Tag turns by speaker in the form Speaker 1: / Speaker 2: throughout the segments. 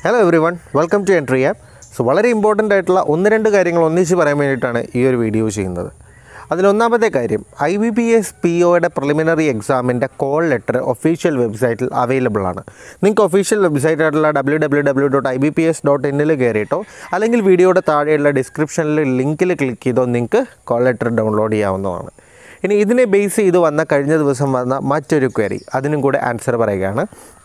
Speaker 1: hello everyone welcome to Entri app so വളരെ important ആയിട്ടുള്ള ഒന്ന് രണ്ട് കാര്യങ്ങൾ ഒന്നിച്ച് പറയാൻ വേണ്ടിയിട്ടാണ് ഈ ഒരു വീഡിയോ ചെയ്യുന്നത് അതിലൊന്നാമത്തെ കാര്യം I B P S P ഒയുടെ പ്രിലിമിനറി എക്സാമിൻ്റെ കോൾ ലെറ്റർ ഒഫീഷ്യൽ വെബ്സൈറ്റിൽ അവൈലബിൾ ആണ് നിങ്ങൾക്ക് ഒഫീഷ്യൽ വെബ്സൈറ്റ് ആയിട്ടുള്ള W W W dot I B P S dot ഇന്നിൽ കയറിയിട്ടോ അല്ലെങ്കിൽ വീഡിയോയുടെ താഴെയുള്ള ഡിസ്ക്രിപ്ഷനിൽ ലിങ്കിൽ ക്ലിക്ക് ചെയ്തോ നിങ്ങൾക്ക് കോൾ ലെറ്റർ ഡൗൺലോഡ് ചെയ്യാവുന്നതാണ് ഇനി ഇതിനെ ബേസ് ചെയ്ത് വന്ന കഴിഞ്ഞ ദിവസം വന്ന മറ്റൊരു ക്വയറി അതിനും കൂടെ ആൻസർ പറയുകയാണ്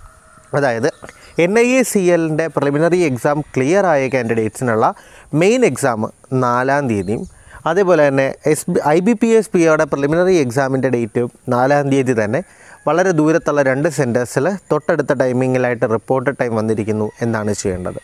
Speaker 1: അതായത് എൻ ഐ എ സി എല്ലിൻ്റെ പ്രിലിമിനറി എക്സാം ക്ലിയർ ആയ കാൻഡിഡേറ്റ്സിനുള്ള മെയിൻ എക്സാം നാലാം തീയതിയും അതേപോലെ തന്നെ S B I B P S P ഒയുടെ പ്രിലിമിനറി എക്സാമിൻ്റെ ഡേറ്റ് നാലാം തീയതി തന്നെ വളരെ ദൂരത്തുള്ള രണ്ട് സെൻറ്റേഴ്സിൽ തൊട്ടടുത്ത ടൈമിങ്ങിലായിട്ട് റിപ്പോർട്ട് ടൈം വന്നിരിക്കുന്നു എന്നാണ് ചെയ്യേണ്ടത്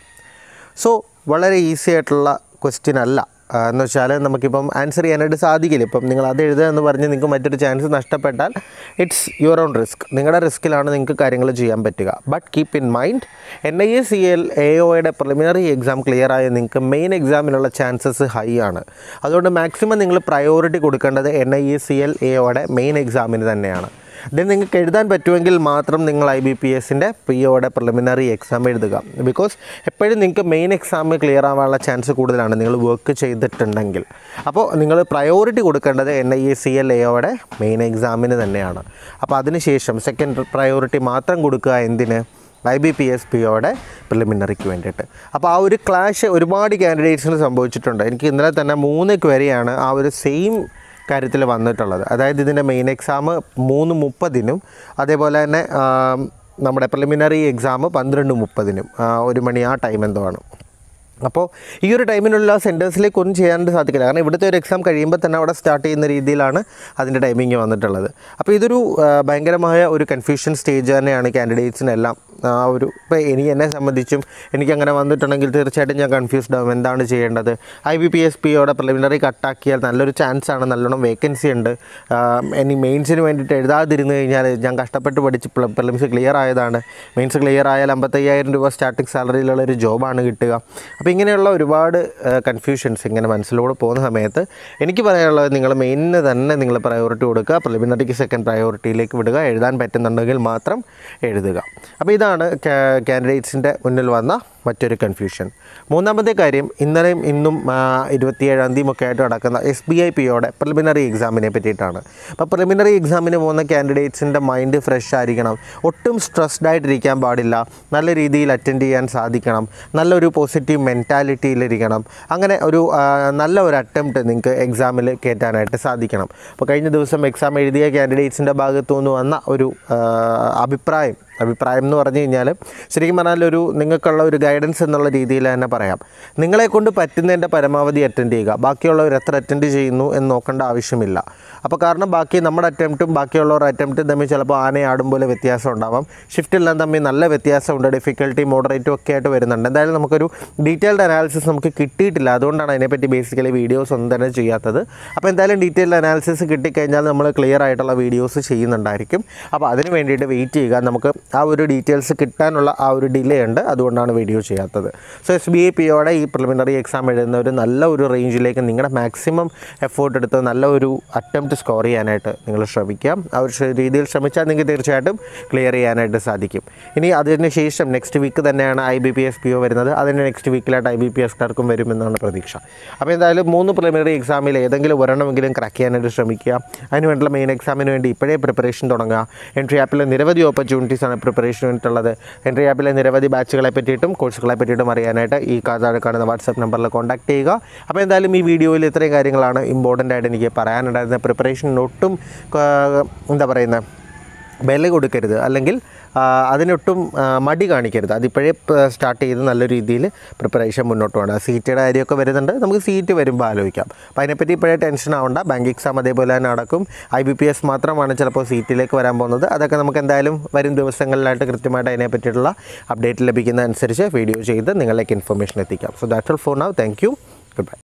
Speaker 1: സോ വളരെ ഈസി ആയിട്ടുള്ള ക്വസ്റ്റ്യൻ അല്ല ആ, എന്ന് വെച്ചാൽ നമുക്കിപ്പം ആൻസർ ചെയ്യാനായിട്ട് സാധിക്കില്ല ഇപ്പം നിങ്ങൾ അത് എഴുതുക എന്ന് പറഞ്ഞ് നിങ്ങൾക്ക് മറ്റൊരു ചാൻസ് നഷ്ടപ്പെട്ടാൽ ഇറ്റ്സ് യുവർ ഓൺ റിസ്ക് നിങ്ങളുടെ റിസ്ക്കിലാണ് നിങ്ങൾക്ക് കാര്യങ്ങൾ ചെയ്യാൻ പറ്റുക but keep in mind N I A C L A ഒയുടെ പ്രിലിമിനറി എക്സാം ക്ലിയർ ആയ നിങ്ങൾക്ക് മെയിൻ എക്സാമിനുള്ള ചാൻസസ് ഹൈ ആണ് അതുകൊണ്ട് മാക്സിമം നിങ്ങൾ പ്രയോറിറ്റി കൊടുക്കേണ്ടത് N I A C L A ഒയുടെ മെയിൻ എക്സാമിന് തന്നെയാണ് ദെൻ നിങ്ങൾക്ക് എഴുതാൻ പറ്റുമെങ്കിൽ മാത്രം നിങ്ങൾ ഐ ബി പി എസിൻ്റെ പി ഒയുടെ പ്രിലിമിനറി എക്സാം എഴുതുക ബിക്കോസ് എപ്പോഴും നിങ്ങൾക്ക് മെയിൻ എക്സാം ക്ലിയർ ആവാനുള്ള ചാൻസ് കൂടുതലാണ് നിങ്ങൾ വർക്ക് ചെയ്തിട്ടുണ്ടെങ്കിൽ അപ്പോൾ നിങ്ങൾ പ്രയോറിറ്റി കൊടുക്കേണ്ടത് N I A C L എയുടെ മെയിൻ എക്സാമിന് തന്നെയാണ് അപ്പോൾ അതിനുശേഷം സെക്കൻഡ് പ്രയോറിറ്റി മാത്രം കൊടുക്കുക എന്തിന് I B P S P ഒയുടെ പ്രിലിമിനറിക്ക് വേണ്ടിയിട്ട് അപ്പോൾ ആ ഒരു ക്ലാഷ് ഒരുപാട് കാൻഡിഡേറ്റ്സിന് സംഭവിച്ചിട്ടുണ്ട് എനിക്ക് ഇന്നലെ തന്നെ മൂന്ന് ക്വരിയാണ് ആ ഒരു സെയിം കാര്യത്തിൽ വന്നിട്ടുള്ളത് അതായത് ഇതിൻ്റെ മെയിൻ എക്സാം മൂന്ന് മുപ്പതിനും അതേപോലെ തന്നെ ആ, നമ്മുടെ പ്രിലിമിനറി എക്സാം പന്ത്രണ്ട് മുപ്പതിനും ആ, ഒരു മണി ആ ടൈം എന്തോ ആണ് അപ്പോൾ ഈ ഒരു ടൈമിനുള്ള സെൻറ്റേഴ്സിലേക്ക് ഒന്നും ചെയ്യാനായിട്ട് സാധിക്കില്ല കാരണം ഇവിടുത്തെ ഒരു എക്സാം കഴിയുമ്പോൾ തന്നെ അവിടെ സ്റ്റാർട്ട് ചെയ്യുന്ന രീതിയിലാണ് അതിൻ്റെ ടൈമിങ് വന്നിട്ടുള്ളത് അപ്പോൾ ഇതൊരു ആ, ഭയങ്കരമായ ഒരു കൺഫ്യൂഷൻ സ്റ്റേജ് തന്നെയാണ് കാൻഡിഡേറ്റ്സിനെല്ലാം ആ ഒരു ഇപ്പോൾ എനിക്ക് എന്നെ സംബന്ധിച്ചും എനിക്ക് അങ്ങനെ വന്നിട്ടുണ്ടെങ്കിൽ തീർച്ചയായിട്ടും ഞാൻ കൺഫ്യൂസ്ഡ് ആവും എന്താണ് ചെയ്യേണ്ടത് ഐ ബി പി എസ് പിയോടെ പ്രിലിമിനറി കട്ടാക്കിയാൽ നല്ലൊരു ചാൻസ് ആണ് നല്ലോണം വേക്കൻസി ഉണ്ട് ആ, ഇനി മെയിൻസിന് വേണ്ടിയിട്ട് എഴുതാതിരുന്നു കഴിഞ്ഞാൽ ഞാൻ കഷ്ടപ്പെട്ട് പഠിച്ച് പ്രിലിംസ് ക്ലിയർ ആയതാണ് മെയിൻസ് ക്ലിയർ ആയാൽ അമ്പത്തയ്യായിരം രൂപ സ്റ്റാർട്ടിംഗ് സാലറിയിലുള്ള ഒരു ജോബാണ് കിട്ടുക അപ്പോൾ ഇങ്ങനെയുള്ള ഒരുപാട് കൺഫ്യൂഷൻസ് ഇങ്ങനെ മനസ്സിലൂടെ പോകുന്ന സമയത്ത് എനിക്ക് പറയാനുള്ളത് നിങ്ങൾ മെയിനിന് തന്നെ നിങ്ങൾ പ്രയോറിറ്റി കൊടുക്കുക പ്രിലിമിനറിക്ക് സെക്കൻഡ് പ്രയോറിറ്റിയിലേക്ക് വിടുക എഴുതാൻ പറ്റുന്നുണ്ടെങ്കിൽ മാത്രം എഴുതുക അപ്പോൾ ഇതാണ് കാൻഡിഡേറ്റ്സിൻ്റെ മുന്നിൽ വന്ന മറ്റൊരു കൺഫ്യൂഷൻ മൂന്നാമത്തെ കാര്യം ഇന്നലെയും ഇന്നും ആ, ഇരുപത്തിയേഴാം തീയതി ഒക്കെ ആയിട്ട് നടക്കുന്ന എസ് ബി ഐ പിയോടെ പ്രിലിമിനറി എക്സാമിനെ പറ്റിയിട്ടാണ് അപ്പോൾ പ്രിലിമിനറി എക്സാമിന് പോകുന്ന കാൻഡിഡേറ്റ്സിൻ്റെ മൈൻഡ് ഫ്രഷ് ആയിരിക്കണം ഒട്ടും സ്ട്രെസ്ഡ് ആയിട്ടിരിക്കാൻ പാടില്ല നല്ല രീതിയിൽ അറ്റൻഡ് ചെയ്യാൻ സാധിക്കണം നല്ലൊരു പോസിറ്റീവ് മെൻറ്റാലിറ്റിയിലിരിക്കണം അങ്ങനെ ഒരു ആ, നല്ല ഒരു അറ്റംപ്റ്റ് നിങ്ങൾക്ക് എക്സാമിൽ കയറ്റാനായിട്ട് സാധിക്കണം അപ്പോൾ കഴിഞ്ഞ ദിവസം എക്സാം എഴുതിയ കാൻഡിഡേറ്റ്സിൻ്റെ ഭാഗത്തു നിന്ന് വന്ന ഒരു ആ, അഭിപ്രായം അഭിപ്രായം എന്ന് പറഞ്ഞു കഴിഞ്ഞാൽ ശരിക്കും പറഞ്ഞാൽ ഒരു നിങ്ങൾക്കുള്ള ഒരു ഗൈഡൻസ് എന്നുള്ള രീതിയിൽ തന്നെ പറയാം നിങ്ങളെ കൊണ്ട് പറ്റുന്നതിൻ്റെ പരമാവധി അറ്റൻഡ് ചെയ്യുക ബാക്കിയുള്ളവർ എത്ര അറ്റൻഡ് ചെയ്യുന്നു എന്ന് നോക്കേണ്ട ആവശ്യമില്ല അപ്പോൾ കാരണം ബാക്കി നമ്മുടെ അറ്റംപ്റ്റും ബാക്കിയുള്ളവരുടെ അറ്റംപ്റ്റും തമ്മിൽ ചിലപ്പോൾ ആനയെ ആടും പോലെ വ്യത്യാസം ഉണ്ടാവാം ഷിഫ്റ്റെല്ലാം തമ്മിൽ നല്ല വ്യത്യാസമുണ്ട് ഡിഫിക്കൽട്ടി മോഡറേറ്റും ഒക്കെ ആയിട്ട് വരുന്നുണ്ട് എന്തായാലും നമുക്കൊരു ഡീറ്റെയിൽഡ് അനാലിസിസ് നമുക്ക് കിട്ടിയിട്ടില്ല അതുകൊണ്ടാണ് അതിനെപ്പറ്റി ബേസിക്കലി വീഡിയോസ് ഒന്നും തന്നെ ചെയ്യാത്തത് അപ്പോൾ എന്തായാലും ഡീറ്റെയിൽഡ് അനാലിസിസ് കിട്ടിക്കഴിഞ്ഞാൽ നമ്മൾ ക്ലിയർ ആയിട്ടുള്ള വീഡിയോസ് ചെയ്യുന്നുണ്ടായിരിക്കും അപ്പോൾ അതിന് വേണ്ടിയിട്ട് വെയിറ്റ് ചെയ്യുക നമുക്ക് ആ ഒരു ഡീറ്റെയിൽസ് കിട്ടാനുള്ള ആ ഒരു ഡിലേ ഉണ്ട് അതുകൊണ്ടാണ് വീഡിയോ ചെയ്യാത്തത് സോ എസ് ബി ഐ പിയോടെ ഈ പ്രിലിമിനറി എക്സാം എഴുതുന്ന ഒരു നല്ല ഒരു റേഞ്ചിലേക്ക് നിങ്ങളുടെ മാക്സിമം എഫേർട്ട് എടുത്ത് നല്ല ഒരു അറ്റംപ്റ്റ് സ്കോർ ചെയ്യാനായിട്ട് നിങ്ങൾ ശ്രമിക്കാം ആ ഒരു ശ- രീതിയിൽ ശ്രമിച്ചാൽ നിങ്ങൾക്ക് തീർച്ചയായിട്ടും ക്ലിയർ ചെയ്യാനായിട്ട് സാധിക്കും ഇനി അതിന് ശേഷം നെക്സ്റ്റ് വീക്ക് തന്നെയാണ് I B P S P O വരുന്നത് അതിന് നെക്സ്റ്റ് വീക്കിലായിട്ട് ഐ ബി പി എസ് ക്ലർക്കും വരുമെന്നാണ് പ്രതീക്ഷ അപ്പോൾ എന്തായാലും മൂന്ന് പ്രിലിമിനറി എക്സാമിൽ ഏതെങ്കിലും ഒരെണ്ണമെങ്കിലും ക്രാക്ക് ചെയ്യാനായിട്ട് ശ്രമിക്കുക അതിന് വേണ്ടിയുള്ള മെയിൻ എക്സാമിന് വേണ്ടി ഇപ്പോഴേ പ്രിപ്പറേഷൻ തുടങ്ങുക എൻട്രി ആപ്പിൽ നിരവധി ഓപ്പർച്യൂണിറ്റീസ് ആണ് പ്രിപ്പറേഷന് വേണ്ടിയിട്ടുള്ളത് എൻട്രി ആപ്പിലെ നിരവധി ബാച്ചുകളെ പറ്റിയിട്ടും കോഴ്സുകളെ പറ്റിയിട്ടും അറിയാനായിട്ട് ഈ താഴെ കാണുന്ന വാട്സപ്പ് നമ്പറിൽ കോൺടാക്ട് ചെയ്യുക അപ്പോൾ എന്തായാലും ഈ വീഡിയോയിൽ ഇത്രയും കാര്യങ്ങളാണ് ഇമ്പോർട്ടൻ്റ് ആയിട്ട് എനിക്ക് പറയാനുണ്ടായിരുന്ന പ്രിപ്പറേഷൻ ഒട്ടും ആ, എന്താ പറയുന്നത് വില കൊടുക്കരുത് അല്ലെങ്കിൽ ആ, അതിനൊട്ടും ആ, മടി കാണിക്കരുത് അതിപ്പോഴേ സ്റ്റാർട്ട് ചെയ്ത് നല്ല രീതിയിൽ പ്രിപ്പറേഷൻ മുന്നോട്ട് പോകണം സീറ്റിയുടെ കാര്യമൊക്കെ വരുന്നുണ്ട് നമുക്ക് സീറ്റ് വരുമ്പോൾ ആലോചിക്കാം അപ്പോൾ അതിനെപ്പറ്റി ഇപ്പോഴേ ടെൻഷൻ ആവണ്ട ബാങ്ക് എക്സാം അതേപോലെ തന്നെ നടക്കും ഐ ബി പി എസ് മാത്രമാണ് ചിലപ്പോൾ സീറ്റിലേക്ക് വരാൻ പോകുന്നത് അതൊക്കെ നമുക്ക് എന്തായാലും വരും ദിവസങ്ങളിലായിട്ട് കൃത്യമായിട്ട് അതിനെ പറ്റിയിട്ടുള്ള അപ്ഡേറ്റ് ലഭിക്കുന്ന അനുസരിച്ച് വീഡിയോ ചെയ്ത് നിങ്ങളിലേക്ക് ഇൻഫർമേഷൻ എത്തിക്കാം so that all for now thank you good by